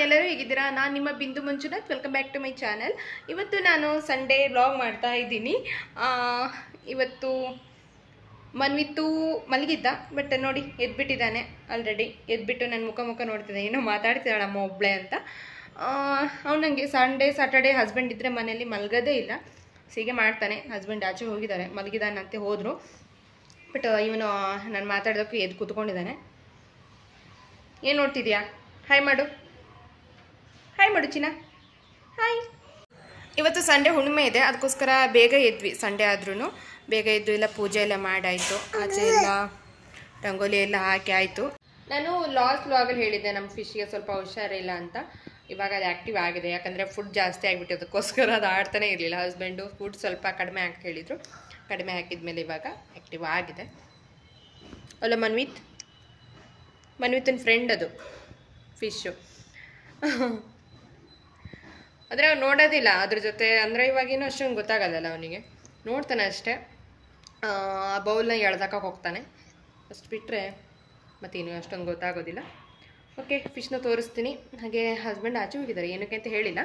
ಎಲ್ಲರೂ ಹೇಗಿದ್ದೀರಾ ನಾನು ನಿಮ್ಮ Bindu Manjunath welcome back to my channel ಇವತ್ತು ನಾನು ಸಂಡೇ ವ್ಲಾಗ್ ಮಾಡ್ತಾ ಇದ್ದೀನಿ ಆ, ಇವತ್ತು ಮನ್ವಿತ್ತು ಮಲಗಿದ್ದ ಬಟ್ ನೋಡಿ ಎದ್ಬಿಟ್ಟಿದ್ದಾನೆ ಆಲ್ರೆಡಿ ಎದ್ಬಿಟ್ಟು ನನ್ನ ಮುಖ ಮುಖ ನೋಡ್ತಿದ್ದೆ ಏನೋ ಮಾತಾಡ್ತಿದ್ದಾಳೆ ಅಮ್ಮ ಒಬ್ಳೆ ಅಂತ ಅವ್ನು ನನಗೆ ಸಂಡೇ ಸಾಟರ್ಡೇ ಹಸ್ಬೆಂಡ್ ಇದ್ದರೆ ಮನೇಲಿ ಮಲಗೋದೇ ಇಲ್ಲ ಹೀಗೆ ಮಾಡ್ತಾನೆ ಹಸ್ಬೆಂಡ್ ಆಚೆ ಹೋಗಿದ್ದಾರೆ ಮಲಗಿದಾನಂತೆ ಹೋದರು ಬಟ್ ಇವನು ನಾನು ಮಾತಾಡೋದಕ್ಕೂ ಎದ್ದು ಕೂತ್ಕೊಂಡಿದ್ದಾನೆ ಏನು ನೋಡ್ತಿದ್ಯಾ ಹಾಯ್ ಮಾಡು ಹಾಯ್ ಮಾಡು ಚಿನ್ನ ಹಾಯ್ ಇವತ್ತು ಸಂಡೇ ಹುಣ್ಣಿಮೆ ಇದೆ ಅದಕ್ಕೋಸ್ಕರ ಬೇಗ ಎದ್ವಿ ಸಂಡೇ ಆದ್ರೂ ಬೇಗ ಎದ್ದು ಎಲ್ಲ ಪೂಜೆ ಎಲ್ಲ ಮಾಡಾಯಿತು ಆಚೆ ಎಲ್ಲ ರಂಗೋಲಿ ಎಲ್ಲ ಹಾಕಿ ಆಯಿತು ನಾನು ಲಾಸ್ಟ್ ವ್ಲಾಗಲ್ಲಿ ಹೇಳಿದ್ದೆ ನಮ್ಮ ಫಿಶ್ಗೆ ಸ್ವಲ್ಪ ಹುಷಾರಿಲ್ಲ ಅಂತ ಇವಾಗ ಅದು ಆ್ಯಕ್ಟಿವ್ ಆಗಿದೆ ಯಾಕಂದರೆ ಫುಡ್ ಜಾಸ್ತಿ ಆಗಿಬಿಟ್ಟು ಅದಕ್ಕೋಸ್ಕರ ಅದು ಆಡ್ತಾನೆ ಇರಲಿಲ್ಲ ಹಸ್ಬೆಂಡು ಫುಡ್ ಸ್ವಲ್ಪ ಕಡಿಮೆ ಹಾಕಿ ಹೇಳಿದರು ಕಡಿಮೆ ಹಾಕಿದ್ಮೇಲೆ ಇವಾಗ ಆ್ಯಕ್ಟಿವ್ ಆಗಿದೆ ಅಲ್ಲ ಮನ್ವಿತ್ ಮನ್ವಿತನ ಫ್ರೆಂಡ್ ಅದು ಫಿಶ್ಶು ಆದರೆ ಅವ್ನು ನೋಡೋದಿಲ್ಲ ಅದ್ರ ಜೊತೆ ಅಂದರೆ ಇವಾಗೇನು ಅಷ್ಟೊಂದು ಗೊತ್ತಾಗಲ್ಲಲ್ಲ ಅವನಿಗೆ ನೋಡ್ತಾನೆ ಅಷ್ಟೇ ಆ ಬೌಲ್ನ ಎಳ್ದಾಕಕ್ಕೆ ಹೋಗ್ತಾನೆ ಅಷ್ಟು ಬಿಟ್ಟರೆ ಮತ್ತೇನು ಅಷ್ಟೊಂದು ಗೊತ್ತಾಗೋದಿಲ್ಲ ಓಕೆ ಫಿಶ್ನ ತೋರಿಸ್ತೀನಿ ಹಾಗೆ ಹಸ್ಬೆಂಡ್ ಆಚೆ ಹೋಗಿದ್ದಾರೆ ಏನಕ್ಕೆ ಅಂತ ಹೇಳಿಲ್ಲ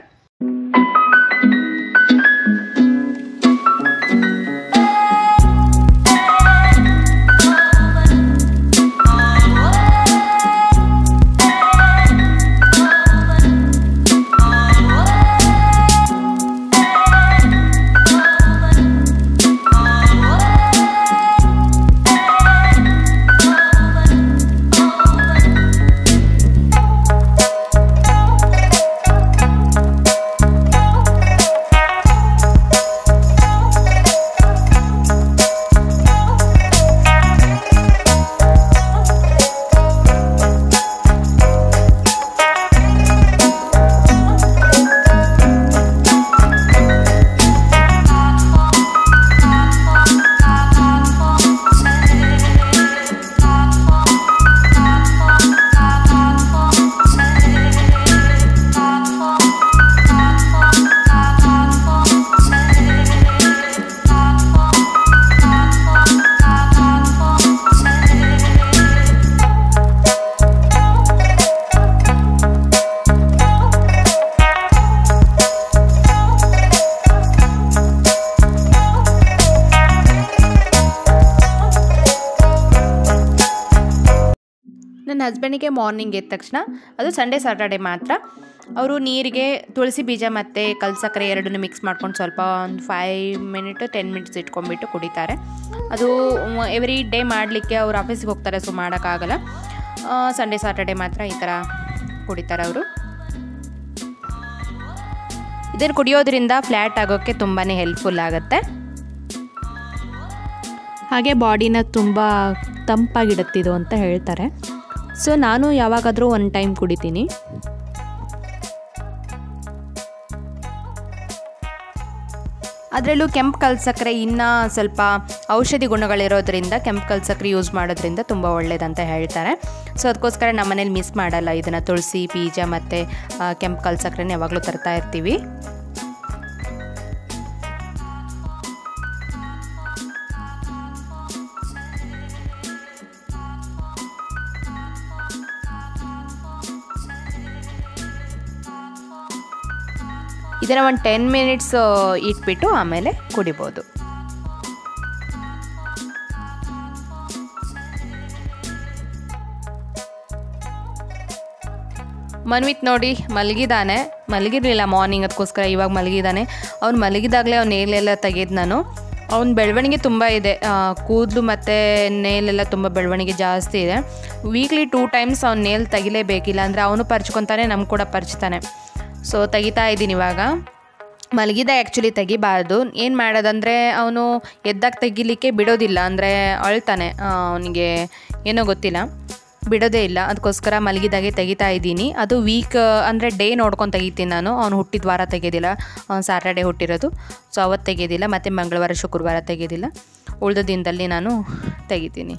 ನನ್ನ ಹಸ್ಬೆಂಡಿಗೆ ಮಾರ್ನಿಂಗ್ ಎದ್ದ ತಕ್ಷಣ ಅದು ಸಂಡೇ ಸ್ಯಾಟರ್ಡೆ ಮಾತ್ರ ಅವರು ನೀರಿಗೆ ತುಳಸಿ ಬೀಜ ಮತ್ತು ಕಲ್ ಸಕ್ಕರೆ ಎರಡನ್ನೂ ಮಿಕ್ಸ್ ಮಾಡ್ಕೊಂಡು ಸ್ವಲ್ಪ ಒಂದು ಫೈವ್ ಮಿನಿಟ್ ಟೆನ್ ಮಿನಿಟ್ಸ್ ಇಟ್ಕೊಂಡ್ಬಿಟ್ಟು ಕುಡಿತಾರೆ ಅದು ಎವ್ರಿ ಡೇ ಮಾಡಲಿಕ್ಕೆ ಅವ್ರು ಆಫೀಸಿಗೆ ಹೋಗ್ತಾರೆ ಸೊ ಮಾಡೋಕ್ಕಾಗಲ್ಲ ಸಂಡೇ ಸ್ಯಾಟರ್ಡೆ ಮಾತ್ರ ಈ ಥರ ಕುಡಿತಾರೆ ಅವರು ಇದನ್ನು ಕುಡಿಯೋದ್ರಿಂದ ಫ್ಲ್ಯಾಟ್ ಆಗೋಕ್ಕೆ ತುಂಬಾ ಹೆಲ್ಪ್ಫುಲ್ ಆಗುತ್ತೆ ಹಾಗೆ ಬಾಡಿನ ತುಂಬ ತಂಪಾಗಿಡುತ್ತಿದು ಅಂತ ಹೇಳ್ತಾರೆ ಸೊ ನಾನು ಯಾವಾಗಾದರೂ ಒನ್ ಟೈಮ್ ಕುಡಿತೀನಿ ಅದರಲ್ಲೂ ಕೆಂಪು ಕಲ್ ಸಕ್ಕರೆ ಇನ್ನೂ ಸ್ವಲ್ಪ ಔಷಧಿ ಗುಣಗಳಿರೋದ್ರಿಂದ ಕೆಂಪು ಕಲ್ ಸಕ್ಕರೆ ಯೂಸ್ ಮಾಡೋದ್ರಿಂದ ತುಂಬ ಒಳ್ಳೇದಂತ ಹೇಳ್ತಾರೆ ಸೊ ಅದಕ್ಕೋಸ್ಕರ ನಮ್ಮ ಮನೇಲಿ ಮಿಸ್ ಮಾಡಲ್ಲ ಇದನ್ನು ತುಳಸಿ ಬೀಜ ಮತ್ತು ಕೆಂಪು ಕಲ್ ಸಕ್ಕರೆನ ಯಾವಾಗಲೂ ತರ್ತಾ ಇರ್ತೀವಿ ಇದನ್ನು ಒಂದು ಟೆನ್ ಮಿನಿಟ್ಸ್ ಇಟ್ಬಿಟ್ಟು ಆಮೇಲೆ ಕುಡಿಬೋದು ಮನ್ವಿತ್ ನೋಡಿ ಮಲಗಿದಾನೆ ಮಲಗಿರಲಿಲ್ಲ ಮಾರ್ನಿಂಗ್ ಅದಕ್ಕೋಸ್ಕರ ಇವಾಗ ಮಲಗಿದ್ದಾನೆ ಅವ್ನು ಮಲಗಿದಾಗಲೇ ಅವ್ನ ನೇಲೆಲ್ಲ ತೆಗೆದು ನಾನು ಅವ್ನ ಬೆಳವಣಿಗೆ ತುಂಬ ಇದೆ ಕೂದಲು ಮತ್ತು ನೇಲೆಲ್ಲ ತುಂಬ ಬೆಳವಣಿಗೆ ಜಾಸ್ತಿ ಇದೆ ವೀಕ್ಲಿ ಟೂ ಟೈಮ್ಸ್ ಅವ್ನ ನೇಲ್ ತೆಗಿಲೇಬೇಕಿಲ್ಲ ಅಂದರೆ ಅವನು ಪರ್ಚ್ಕೊತಾನೆ ನಮ್ಗೆ ಕೂಡ ಪರ್ಚ್ತಾನೆ ಸೊ ತೆಗಿತಾ ಇದ್ದೀನಿ ಇವಾಗ ಮಲಗಿದ ಆ್ಯಕ್ಚುಲಿ ತೆಗಿಬಾರ್ದು ಏನು ಮಾಡೋದಂದರೆ ಅವನು ಎದ್ದಾಗ ತೆಗಿಲಿಕ್ಕೆ ಬಿಡೋದಿಲ್ಲ ಅಂದರೆ ಅಳ್ತಾನೆ ಅವನಿಗೆ ಏನೋ ಗೊತ್ತಿಲ್ಲ ಬಿಡೋದೇ ಇಲ್ಲ ಅದಕ್ಕೋಸ್ಕರ ಮಲಗಿದಾಗೆ ತೆಗಿತಾ ಇದ್ದೀನಿ ಅದು ವೀಕ್ ಅಂದರೆ ಡೇ ನೋಡ್ಕೊಂಡು ತೆಗಿತೀನಿ ನಾನು ಅವ್ನು ಹುಟ್ಟಿದ ವಾರ ತೆಗೆಯೋದಿಲ್ಲ ಅವ್ನು ಸ್ಯಾಟರ್ಡೆ ಹುಟ್ಟಿರೋದು ಸೊ ಅವತ್ತು ತೆಗೆಯೋದಿಲ್ಲ ಮತ್ತು ಮಂಗಳವಾರ ಶುಕ್ರವಾರ ತೆಗೆಯೋದಿಲ್ಲ ಉಳಿದ ದಿನದಲ್ಲಿ ನಾನು ತೆಗಿತೀನಿ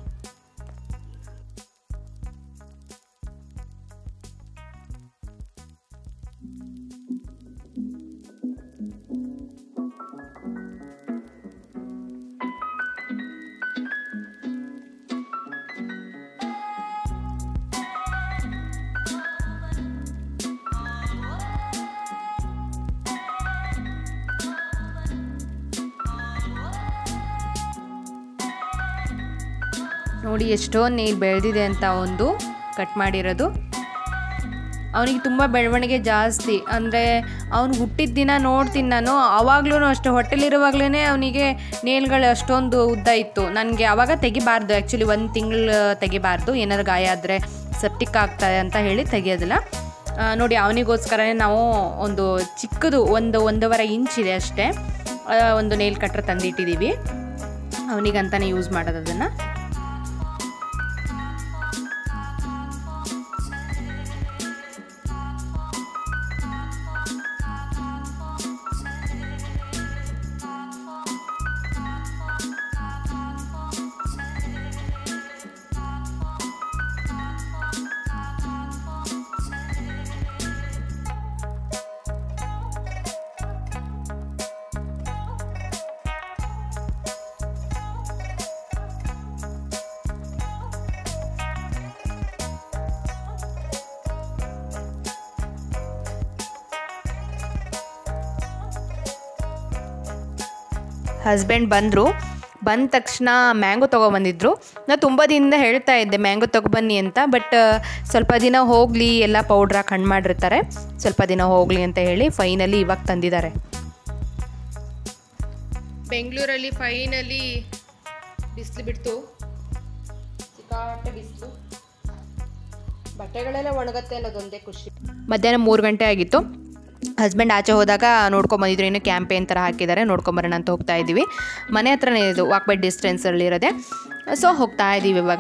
ನೋಡಿ ಎಷ್ಟೋ ನೀರು ಬೆಳೆದಿದೆ ಅಂತ ಒಂದು ಕಟ್ ಮಾಡಿರೋದು ಅವನಿಗೆ ತುಂಬ ಬೆಳವಣಿಗೆ ಜಾಸ್ತಿ ಅಂದರೆ ಅವ್ನು ಹುಟ್ಟಿದ ದಿನ ನೋಡ್ತೀನಿ ನಾನು ಆವಾಗ್ಲೂ ಅಷ್ಟೇ ಹೊಟ್ಟೆಲಿರುವಾಗಲೇ ಅವನಿಗೆ ನೇಲ್ಗಳು ಅಷ್ಟೊಂದು ಉದ್ದ ಇತ್ತು ನನಗೆ ಆವಾಗ ತೆಗಿಬಾರ್ದು ಆ್ಯಕ್ಚುಲಿ ಒಂದು ತಿಂಗಳು ತೆಗಿಬಾರ್ದು ಏನಾದ್ರು ಗಾಯ ಆದರೆ ಸೆಪ್ಟಿಕ್ ಆಗ್ತದೆ ಅಂತ ಹೇಳಿ ತೆಗಿಯೋದಿಲ್ಲ ಆ, ನೋಡಿ ಅವನಿಗೋಸ್ಕರನೇ ನಾವು ಒಂದು ಚಿಕ್ಕದು ಒಂದು ಒಂದೂವರೆ ಇಂಚ್ ಇದೆ ಅಷ್ಟೇ ಆ, ಒಂದು ನೇಲ್ ಕಟ್ರ್ ತಂದಿಟ್ಟಿದ್ದೀವಿ ಅವನಿಗಂತಾನೆ ಯೂಸ್ ಮಾಡೋದು ಅದನ್ನು ಹಸ್ಬೆಂಡ್ ಬಂದರು ಬಂದ ತಕ್ಷಣ ಮ್ಯಾಂಗೋ ತೊಗೊಬಂದಿದ್ರು ನಾನು ತುಂಬ ದಿನದಿಂದ ಹೇಳ್ತಾ ಇದ್ದೆ ಮ್ಯಾಂಗೋ ತೊಗೊಬನ್ನಿ ಅಂತ ಬಟ್ ಸ್ವಲ್ಪ ದಿನ ಹೋಗಲಿ ಎಲ್ಲ ಪೌಡ್ರ್ ಹಾಕಿ ಹಣ್ಣು ಮಾಡಿರ್ತಾರೆ ಸ್ವಲ್ಪ ದಿನ ಹೋಗಲಿ ಅಂತ ಹೇಳಿ ಫೈನಲಿ ಇವಾಗ ತಂದಿದ್ದಾರೆ ಬೆಂಗಳೂರಲ್ಲಿ ಫೈನಲಿ ಬಿಸಿಲು ಬಿಡ್ತು ಸಿಕ್ಕಾಪಟ್ಟೆ ಬಿಸಿಲು ಬಟ್ಟೆಗಳೆಲ್ಲ ಒಣಗತ್ತೆ ಅನ್ನೋದೊಂದೇ ಖುಷಿ ಮಧ್ಯಾಹ್ನ ಮೂರು ಗಂಟೆ ಆಗಿತ್ತು ಹಸ್ಬೆಂಡ್ ಆಚೆ ಹೋದಾಗ ನೋಡ್ಕೊಂಬಂದಿದ್ರು ಇನ್ನು ಕ್ಯಾಂಪೇನ್ ಥರ ಹಾಕಿದ್ದಾರೆ ನೋಡ್ಕೊಂಬರೋಣ ಅಂತ ಹೋಗ್ತಾ ಇದ್ದೀವಿ ಮನೆ ಹತ್ರನೇ ಇದು ವಾಕ್ ಬೈ ಡಿಸ್ಟೆನ್ಸಲ್ಲಿರೋದೆ ಸೊ ಹೋಗ್ತಾ ಇದ್ದೀವಿ ಇವಾಗ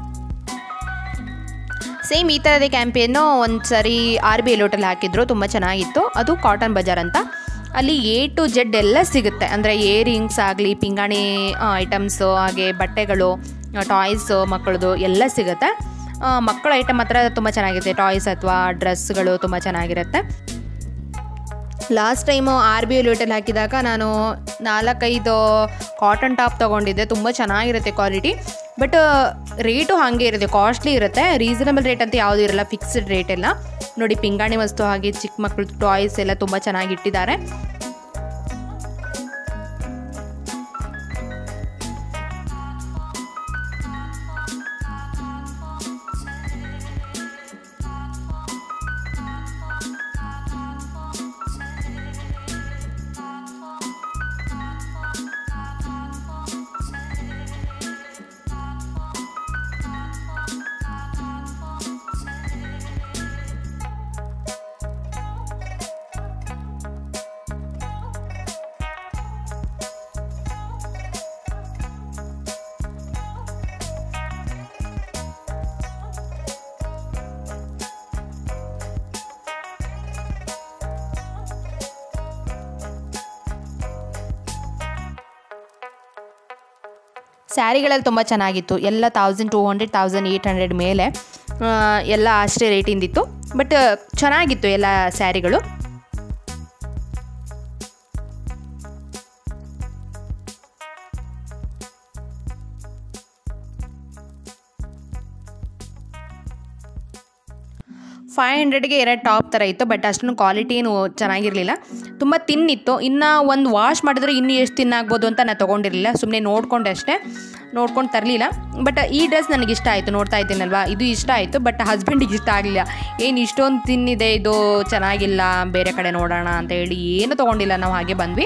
ಸೇಮ್ ಈ ಥರದೇ ಕ್ಯಾಂಪೇನು ಒಂದು ಸರಿ ಆರ್ ಬಿ ಎಲ್ ಹೋಟೆಲ್ ಹಾಕಿದ್ರು ತುಂಬ ಚೆನ್ನಾಗಿತ್ತು ಅದು ಕಾಟನ್ ಬಜಾರ್ ಅಂತ ಅಲ್ಲಿ ಎ ಟು ಜೆಡ್ ಎಲ್ಲ ಸಿಗುತ್ತೆ ಅಂದರೆ ಇಯರಿಂಗ್ಸ್ ಆಗಲಿ ಪಿಂಗಾಣಿ ಐಟಮ್ಸು ಹಾಗೆ ಬಟ್ಟೆಗಳು ಟಾಯ್ಸು ಮಕ್ಕಳದು ಎಲ್ಲ ಸಿಗುತ್ತೆ ಆ, ಮಕ್ಕಳ ಐಟಮ್ ಮಾತ್ರ ತುಂಬ ಚೆನ್ನಾಗಿರುತ್ತೆ ಟಾಯ್ಸ್ ಅಥವಾ ಡ್ರೆಸ್ಗಳು ತುಂಬ ಚೆನ್ನಾಗಿರುತ್ತೆ last time R B L hotel ಹಾಕಿದಾಗ ನಾನು ನಾಲ್ಕೈದು ಕಾಟನ್ ಟಾಪ್ ತೊಗೊಂಡಿದ್ದೆ ತುಂಬ ಚೆನ್ನಾಗಿರುತ್ತೆ ಕ್ವಾಲಿಟಿ ಬಟ್ ರೇಟು ಹಾಗೆ ಇರುತ್ತೆ ಕಾಸ್ಟ್ಲಿ ಇರುತ್ತೆ ರೀಸನಬಲ್ ರೇಟ್ ಅಂತ ಯಾವುದೂ ಇರಲ್ಲ ಫಿಕ್ಸ್ಡ್ ರೇಟ್ ಎಲ್ಲ ನೋಡಿ ಪಿಂಗಾಣಿ ವಸ್ತು ಹಾಗೆ ಚಿಕ್ಕ ಮಕ್ಕಳದ್ದು ಟಾಯ್ಸ್ ಎಲ್ಲ ತುಂಬ ಚೆನ್ನಾಗಿ ಇಟ್ಟಿದ್ದಾರೆ ಸ್ಯಾರಿಗಳೆಲ್ಲ ತುಂಬ ಚೆನ್ನಾಗಿತ್ತು ಎಲ್ಲ thousand two hundred thousand eight hundred ಮೇಲೆ ಆ, ಎಲ್ಲ ಅಷ್ಟೇ ರೇಟಿಂದಿತ್ತು ಬಟ್ ಚೆನ್ನಾಗಿತ್ತು ಎಲ್ಲ ಸ್ಯಾರಿಗಳು ಫೈವ್ ಹಂಡ್ರೆಡ್ಗೆ ಎರಡು ಟಾಪ್ ಥರ ಇತ್ತು ಬಟ್ ಅಷ್ಟೊಂದು ಕ್ವಾಲಿಟಿ ಏನು ಚೆನ್ನಾಗಿರಲಿಲ್ಲ ತುಂಬ ತಿನ್ನಿತ್ತು ಇನ್ನು ಒಂದು ವಾಶ್ ಮಾಡಿದ್ರೆ ಇನ್ನೂ ಎಷ್ಟು ತಿನ್ನಾಗ್ಬೋದು ಅಂತ ನಾನು ತೊಗೊಂಡಿರಲಿಲ್ಲ ಸುಮ್ಮನೆ ನೋಡ್ಕೊಂಡೆ ಅಷ್ಟೇ ನೋಡ್ಕೊಂಡು ತರಲಿಲ್ಲ ಬಟ್ ಈ ಡ್ರೆಸ್ ನನಗೆ ಇಷ್ಟ ಆಯಿತು ನೋಡ್ತಾ ಇದ್ದೀನಲ್ವಾ ಇದು ಇಷ್ಟ ಆಯಿತು ಬಟ್ ಹಸ್ಬೆಂಡಿಗೆ ಇಷ್ಟ ಆಗಲಿಲ್ಲ ಏನು ಇಷ್ಟೊಂದು ತಿನ್ನಿದೆ ಇದು ಚೆನ್ನಾಗಿಲ್ಲ ಬೇರೆ ಕಡೆ ನೋಡೋಣ ಅಂತ ಹೇಳಿ ಏನು ತೊಗೊಂಡಿಲ್ಲ ನಾವು ಹಾಗೆ ಬಂದ್ವಿ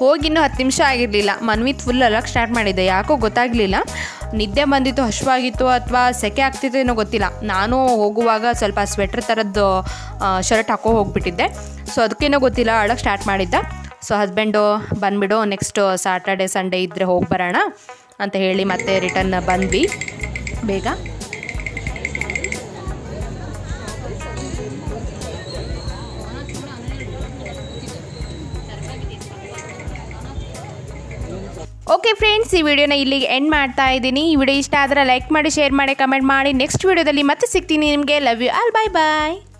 ಹೋಗಿ ಇನ್ನೂ ಹತ್ತು ನಿಮಿಷ ಆಗಿರಲಿಲ್ಲ ಮನ್ವಿತ್ ಫುಲ್ ಅಲಕ್ ಸ್ಟಾರ್ಟ್ ಮಾಡಿದ್ದೆ ಯಾಕೋ ಗೊತ್ತಾಗಲಿಲ್ಲ ನಿದ್ದೆ ಬಂದಿತ್ತು ಹಶ್ವಾಗಿತ್ತು ಅಥವಾ ಸೆಕೆ ಆಗ್ತಿತ್ತು ಏನೋ ಗೊತ್ತಿಲ್ಲ ನಾನು ಹೋಗುವಾಗ ಸ್ವಲ್ಪ ಸ್ವೆಟ್ರ್ ಥರದ್ದು ಶರ್ಟ್ ಹಾಕೋ ಹೋಗ್ಬಿಟ್ಟಿದ್ದೆ ಸೊ ಅದಕ್ಕೇನೋ ಗೊತ್ತಿಲ್ಲ ಅಳಕ್ಕೆ ಸ್ಟಾರ್ಟ್ ಮಾಡಿದ್ದ ಸೊ ಹಸ್ಬೆಂಡು ಬಂದುಬಿಡು ನೆಕ್ಸ್ಟ್ ಸಾಟರ್ಡೆ ಸಂಡೇ ಇದ್ದರೆ ಹೋಗಿ ಬರೋಣ ಅಂತ ಹೇಳಿ ಮತ್ತೆ ರಿಟರ್ನ್ ಬಂದ್ವಿ ಬೇಗ ಓಕೆ ಫ್ರೆಂಡ್ಸ್ ಈ ವಿಡಿಯೋನ ಇಲ್ಲಿಗೆ ಎಂಡ್ ಮಾಡ್ತಾ ಇದ್ದೀನಿ ಈ ವಿಡಿಯೋ ಇಷ್ಟ ಆದರೆ ಲೈಕ್ ಮಾಡಿ ಶೇರ್ ಮಾಡಿ ಕಮೆಂಟ್ ಮಾಡಿ ನೆಕ್ಸ್ಟ್ ವಿಡಿಯೋದಲ್ಲಿ ಮತ್ತೆ ಸಿಗ್ತೀನಿ ನಿಮಗೆ love you all bye bye